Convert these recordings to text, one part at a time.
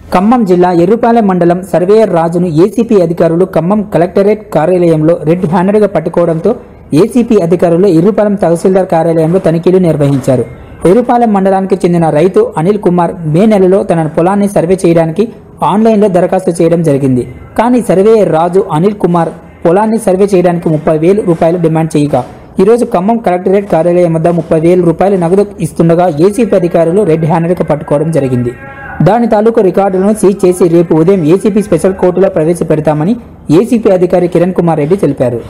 ఖమ్మం జిల్లా ఎర్రుపాలెం మండలం సర్వేయర్ రాజును ఏసీపీ అధికారులు ఖమ్మం కలెక్టరేట్ కార్యాలయంలో రెడ్ హ్యాండెడ్గా పట్టుకోవడంతో ఏసీపీ అధికారులు ఎర్రుపాలెం తహసీల్దార్ కార్యాలయంలో తనిఖీలు నిర్వహించారు ఎర్రుపాలెం మండలానికి చెందిన రైతు అనిల్ కుమార్ మే నెలలో తన పొలాన్ని సర్వే చేయడానికి ఆన్లైన్లో దరఖాస్తు చేయడం జరిగింది కానీ సర్వేయర్ రాజు అనిల్ కుమార్ పొలాన్ని సర్వే చేయడానికి ముప్పై వేలు రూపాయలు డిమాండ్ చేయగా ఈరోజు ఖమ్మం కలెక్టరేట్ కార్యాలయం వద్ద ముప్పై వేల రూపాయలు నగదు ఇస్తుండగా ఏసీపీ అధికారులు రెడ్ హ్యాండెడ్గా పట్టుకోవడం జరిగింది దాని తాలూకు రికార్డులను సీజ్ చేసి రేపు ఉదయం ఏసీపీ స్పెషల్ కోర్టులో ప్రవేశపెడతామని ఏసీపీ అధికారి కిరణ్ కుమార్ రెడ్డి తెలిపారు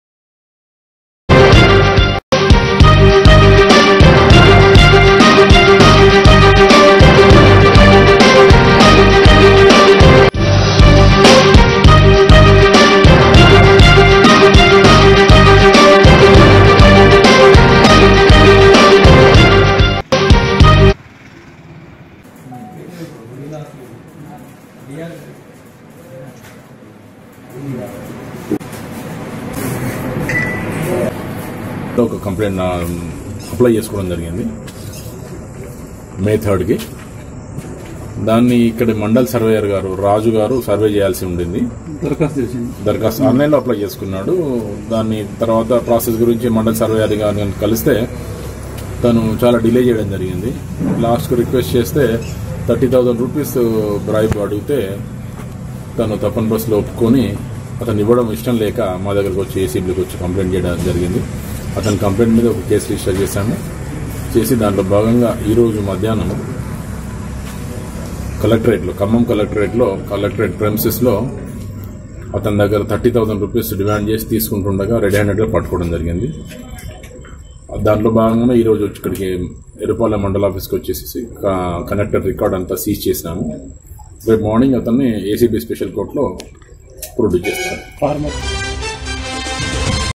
ఒక కంప్లైంట్ నా అప్లై చేసుకోవడం జరిగింది మే థర్డ్కి దాన్ని ఇక్కడ మండల్ సర్వేయర్ గారు రాజు గారు సర్వే చేయాల్సి ఉండింది దరఖాస్తు చేసింది దరఖాస్తు ఆన్లైన్లో అప్లై చేసుకున్నాడు దాన్ని తర్వాత ప్రాసెస్ గురించి మండల్ సర్వేయర్ గారిని కలిస్తే తను చాలా డిలే చేయడం జరిగింది లాస్ట్కు రిక్వెస్ట్ చేస్తే థర్టీ థౌజండ్ రూపీస్ బ్రైబ్ అడిగితే తను తప్పని బస్సులో ఒప్పుకొని అతను ఇవ్వడం ఇష్టం లేక మా దగ్గరకు వచ్చి ఏసీబీకి వచ్చి కంప్లైంట్ చేయడం జరిగింది అతని కంప్లైంట్ మీద ఒక కేసు రిజిస్టర్ చేశాము చేసి దాంట్లో భాగంగా ఈరోజు మధ్యాహ్నం కలెక్టరేట్లో ఖమ్మం కలెక్టరేట్లో కలెక్టరేట్ ప్రెమిసెస్లో అతని దగ్గర థర్టీ థౌసండ్ రూపీస్ డిమాండ్ చేసి తీసుకుంటుండగా రెడీ హ్యాండెడ్గా పట్టుకోవడం జరిగింది దాంట్లో భాగంగా ఈరోజు వచ్చి ఇక్కడికి ఎరుపాలెం మండల ఆఫీస్కి వచ్చేసి కనెక్టర్ రికార్డ్ అంతా సీజ్ చేసినాము రేపు మార్నింగ్ అతన్ని ఏసీబీ స్పెషల్ కోర్టులో ప్రొడ్యూస్ చేస్తాను ఫార్మర్